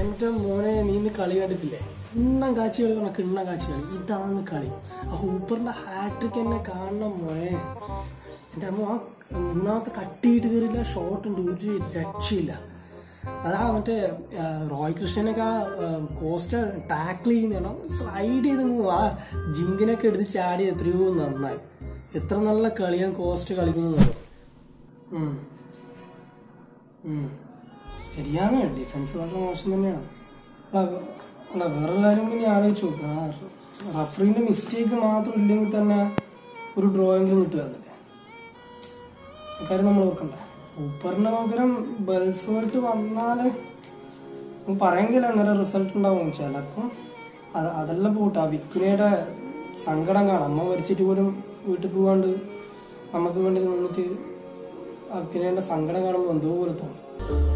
എന്റെ മോനെ നീ ഇന്ന് കളി കണ്ടിട്ടില്ലേ കിണ്ണം കാച്ചി കളി പറഞ്ഞ കിണ്ണം കാച്ചി കളി ഇതാണ് കളി ആ ഹൂപ്പറിന്റെ ഹാട്രിക് എന്നെ കാണണം മോനെ എന്റെ അമ്മ ആ ഒന്നാമത്തെ കട്ടിയിട്ട് കയറില്ല ഷോട്ട് ഉണ്ട് ഒരു രക്ഷയില്ല അതാ മറ്റേ ആ, റോയ് കൃഷ്ണനൊക്കെ ആ കോസ്റ്റ് ടാക്കിൾ ചെയ്യുന്നതാണോ സ്ലൈഡ് ചെയ്ത് അങ്ങ് ആ ജിങ്കിനൊക്കെ എടുത്ത് ചാടി എത്രയോ നന്നായി എത്ര നല്ല കളിയാണ് കോസ്റ്റ് കളിക്കുന്നത് ഉം. ഉം. ശരിയാണ് ഡിഫൻസ് വളരെ മോശം തന്നെയാണ് അല്ല അല്ല വേറെ കാര്യം കൂടി ഞാൻ ആലോചിച്ച് നോക്കുക ആ റഫറിന്റെ മിസ്റ്റേക്ക് മാത്രം ഇല്ലെങ്കിൽ തന്നെ ഒരു ഡ്രോയെങ്കിലും കിട്ടുകയെന്നല്ലേ കാര്യം നമ്മൾ ഓർക്കണ്ടേ ഊപ്പറിന് പകരം ബെൽഫേർട്ട് വന്നാല് നമുക്ക് പറയെങ്കില നല്ല റിസൾട്ട് ഉണ്ടാവും ചിലപ്പം അത് അതെല്ലാം പോട്ടെ ആ വിക്കുനയുടെ സങ്കടം കാണാം അമ്മ മരിച്ചിട്ട് പോലും വീട്ടിൽ പോകാണ്ട് നമുക്ക് വേണ്ടി നിന്നിട്ട് ആ വിക്കുനയുടെ സങ്കടം കാണുമ്പോൾ എന്തോ പോലെ തോന്നും